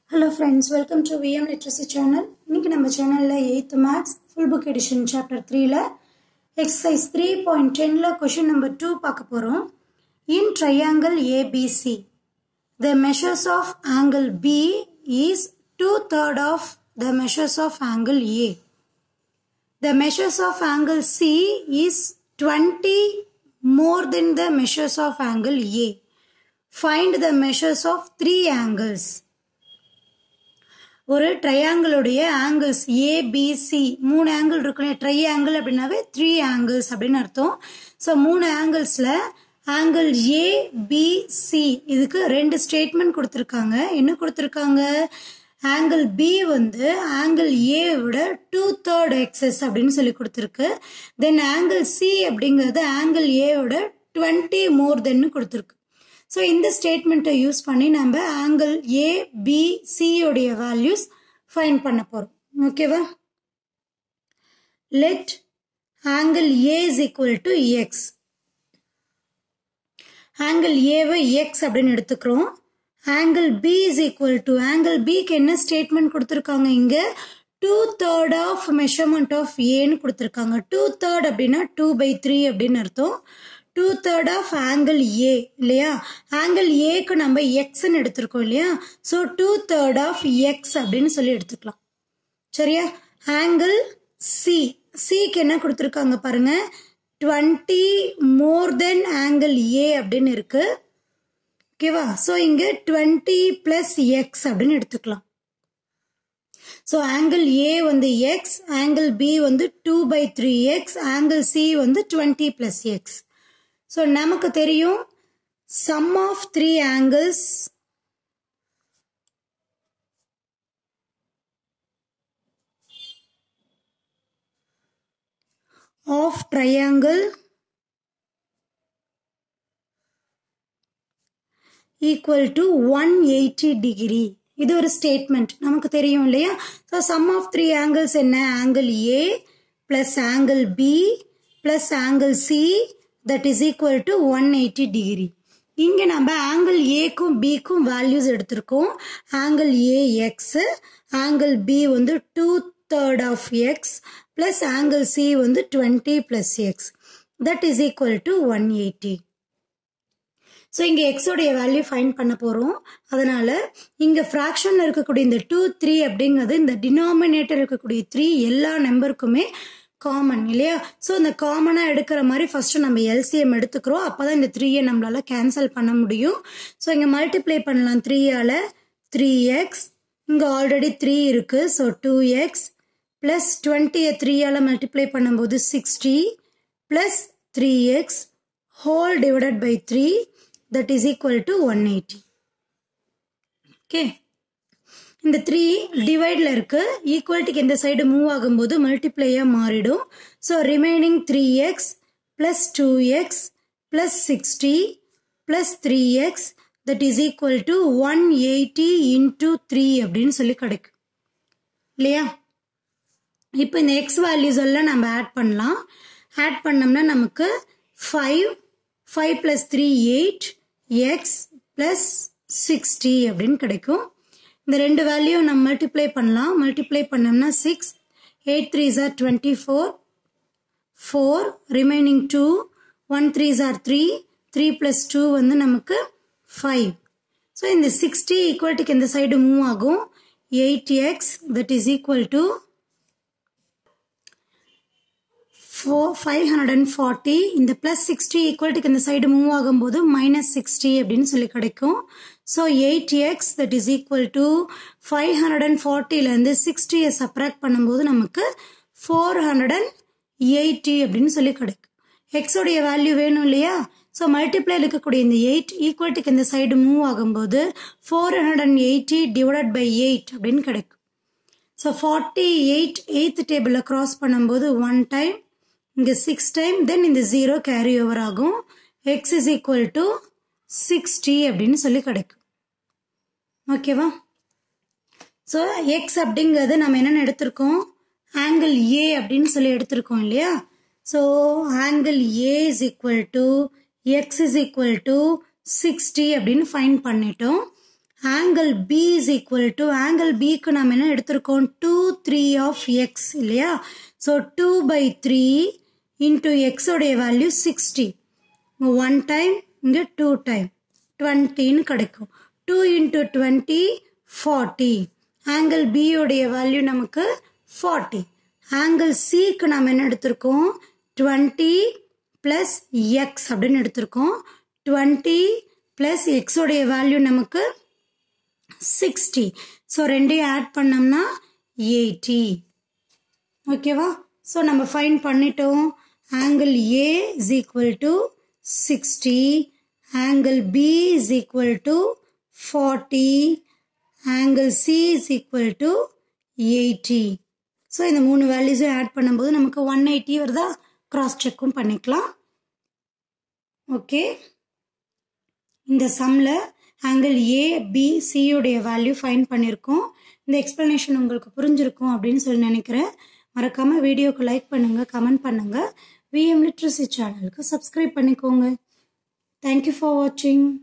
Hello friends welcome to VM literacy channel இன்னைக்கு நம்ம சேனலில் eighth maths full book edition chapter த்ரீல exercise three point டெனில் question number two பார்க்க போகிறோம் in triangle ABC the measures of angle B is two third of the measures of angle A The measures of angle C is 20 more than the measures of angle A. Find the measures of three angles. ஒரு ட்ரையாங்கிளுடைய angles ABC மூணு angle இருக்குல்ல triangle அப்படின்னாவே three angles அப்படின்னு அர்த்தம் so மூணு ஆங்கிள்ஸில் angle ABC இதுக்கு ரெண்டு ஸ்டேட்மெண்ட் கொடுத்துருக்காங்க என்ன கொடுத்துருக்காங்க ஆங்கிள் பி வந்து ஆங்கிள் ஏ விட டூ தேர்ட் எக்ஸஸ் அப்படின்னு சொல்லி கொடுத்துருக்கு தென் ஆங்கிள் சி அப்படிங்கிறது ஆங்கிள் ஏ விட டுவெண்ட்டி மோர் தென்னு கொடுத்துருக்கு ஸோ இந்த ஸ்டேட்மெண்ட்டை யூஸ் பண்ணி நம்ம ஆங்கிள் ஏ பி சியோடைய வேல்யூஸ் ஃபைன் பண்ண போகிறோம் ஓகேவா let angle A is equal to X angle ஏவை எக்ஸ் அப்படின்னு எடுத்துக்கிறோம் angle B is equal to angle பிக்கு என்ன ஸ்டேட்மெண்ட் கொடுத்துருக்காங்க இங்கே two third of measurement of ஏன்னு கொடுத்துருக்காங்க டூ தேர்ட் அப்படின்னா டூ பை த்ரீ அப்படின்னு அர்த்தம் two third of angle A இல்லையா ஆங்கிள் ஏக்கு நம்ம எக்ஸ்ன்னு எடுத்திருக்கோம் இல்லையா so two third of X அப்படின்னு சொல்லி எடுத்துக்கலாம் சரியா ஆங்கிள் சி சிக்கு என்ன கொடுத்துருக்காங்க பாருங்க டுவெண்ட்டி மோர் தென் ஆங்கிள் ஏ அப்படின்னு இருக்கு ஓகேவா ஸோ இங்கே டுவெண்ட்டி ப்ளஸ் எக்ஸ் அப்படின்னு எடுத்துக்கலாம் ஸோ ஆங்கிள் ஏ வந்து எக்ஸ் ஆங்கிள் பி வந்து two by three X angle C வந்து டுவெண்ட்டி ப்ளஸ் எக்ஸ் ஸோ நமக்கு தெரியும் sum of three angles of triangle equal to one eighty degree இது ஒரு ஸ்டேட்மெண்ட் நமக்கு தெரியும் இல்லையா so sum of three angles என்ன angle A plus angle B plus angle C that is equal to one eighty degree இங்கே நம்ம angle ஏக்கும் பிக்கும் வேல்யூஸ் எடுத்திருக்கோம் angle A X angle B வந்து two third of X plus angle C வந்து twenty plus X that is equal to one eighty so இங்கே எக்ஸோடைய value fine பண்ண போகிறோம் அதனால் இங்கே ஃப்ராக்ஷனில் இருக்கக்கூடிய இந்த டூ த்ரீ அப்படிங்கிறது இந்த டினாமினேட்டர் இருக்கக்கூடிய த்ரீ எல்லா நம்பருக்குமே காமன் இல்லையா ஸோ இந்த காமனாக எடுக்கிற மாதிரி ஃபஸ்ட்டு நம்ம எல்சிஎம் எடுத்துக்கிறோம் அப்போ தான் இந்த த்ரீயை நம்மளால் கேன்சல் பண்ண முடியும் ஸோ இங்கே மல்டிப்ளை பண்ணலாம் த்ரீயால் த்ரீ எக்ஸ் இங்கே ஆல்ரெடி த்ரீ இருக்குது ஸோ டூ எக்ஸ் ப்ளஸ் டுவெண்ட்டியை த்ரீயால் மல்டிப்ளை பண்ணும்போது sixty plus three X whole divided by three that is equal to 180 okay இந்த த்ரீ டிவைடில் இருக்கு ஈக்குவல்ட்டிக்கு இந்த சைடு மூவ் ஆகும்போது மல்டிப்ளையாக மாறிடும் so remaining three X plus two X plus sixty plus three X that is equal to one eighty into three அப்படின்னு சொல்லி கிடைக்கும் இல்லையா இப்போ இந்த எக்ஸ் வேல்யூஸ் எல்லாம் நம்ம ஆட் பண்ணலாம் ஆட் பண்ணோம்னா நமக்கு five five plus three eight X plus sixty அப்படின்னு கிடைக்கும் இந்த ரெண்டு வேல்யூ நம்ம மல்டிப்ளை பண்ணலாம் மல்டிப்ளை பண்ணோம்னா six eight three are twenty four four remaining two one three are three three plus two வந்து நமக்கு ஃபைவ் ஸோ இந்த சிக்ஸ்டி ஈக்குவல்ட்டுக்கு இந்த சைடு மூவ் ஆகும் eight X that is equal to four five hundred and forty இந்த plus sixty ஈக்குவல்ட்டுக்கு இந்த side move ஆகும்போது மைனஸ் சிக்ஸ்டி அப்படின்னு சொல்லி கிடைக்கும் so eight X that is equal to five hundred and ஃபார்ட்டிலேருந்து சிக்ஸ்டியை சப்ராக்ட் பண்ணும்போது நமக்கு ஃபோர் ஹண்ட்ரட் அண்ட் எயிட்டி அப்படின்னு சொல்லி கிடைக்கும் எக்ஸோடைய வேல்யூ வேணும் இல்லையா ஸோ மல்டிப்ளை இருக்கக்கூடிய இந்த எயிட் ஈக்குவல்ட்டுக்கு இந்த சைடு மூவ் ஆகும்போது four hundred and eighty divide by eight அப்படின்னு கிடைக்கும் ஸோ ஃபார்ட்டி எயிட் எயித் டேபிளில் க்ராஸ் பண்ணும்போது ஒன் டைம் இங்கே சிக்ஸ் டைம் தென் இந்த ஜீரோ கேரி ஓவர் ஆகும் x is equal to sixty அப்படின்னு சொல்லி கிடைக்கும் ஓகேவா ஸோ எக்ஸ் அப்படிங்கிறது நம்ம என்னென்ன எடுத்திருக்கோம் ஆங்கிள் ஏ அப்படின்னு சொல்லி எடுத்திருக்கோம் இல்லையா so angle A is equal to x is equal to sixty அப்படின்னு ஃபைன் பண்ணிட்டோம் angle B is equal to angle பிக்கு நம்ம என்ன எடுத்திருக்கோம் டூ த்ரீ ஆஃப் எக்ஸ் இல்லையா so two by three into எக்ஸோடைய வேல்யூ சிக்ஸ்டி ஒன் டைம் இங்கே two time டுவெண்ட்டின்னு கிடைக்கும் two into twenty forty angle பியோடைய வேல்யூ நமக்கு ஃபார்ட்டி ஆங்கிள் சிக்கு நம்ம என்ன எடுத்திருக்கோம் டுவெண்ட்டி ப்ளஸ் எக்ஸ் அப்படின்னு எடுத்திருக்கோம் டுவெண்ட்டி ப்ளஸ் எக்ஸோடைய வேல்யூ நமக்கு சிக்ஸ்டி ஸோ ரெண்டையும் ஆட் பண்ணோம்னா எயிட்டி ஓகேவா ஸோ நம்ம ஃபைன் பண்ணிட்டோம் angle A is equal to sixty angle B is equal to forty angle C is equal to eighty so இந்த மூணு வேல்யூஸும் ஆட் பண்ணும்போது நமக்கு ஒன் எயிட்டி வருதா கிராஸ் செக்கும் பண்ணிக்கலாம் ஓகே இந்த சம்மில் ஆங்கிள் ஏ பி சியுடைய வேல்யூ ஃபைன் பண்ணியிருக்கோம் இந்த எக்ஸ்ப்ளனேஷன் உங்களுக்கு புரிஞ்சிருக்கும் அப்படின்னு சொல்லி நினைக்கிறேன் மறக்காமல் வீடியோக்கு லைக் பண்ணுங்கள் கமெண்ட் பண்ணுங்கள் விஎம் லிட்ரஸி சேனலுக்கு சப்ஸ்கிரைப் பண்ணிக்கோங்க தேங்க்யூ ஃபார் வாட்சிங்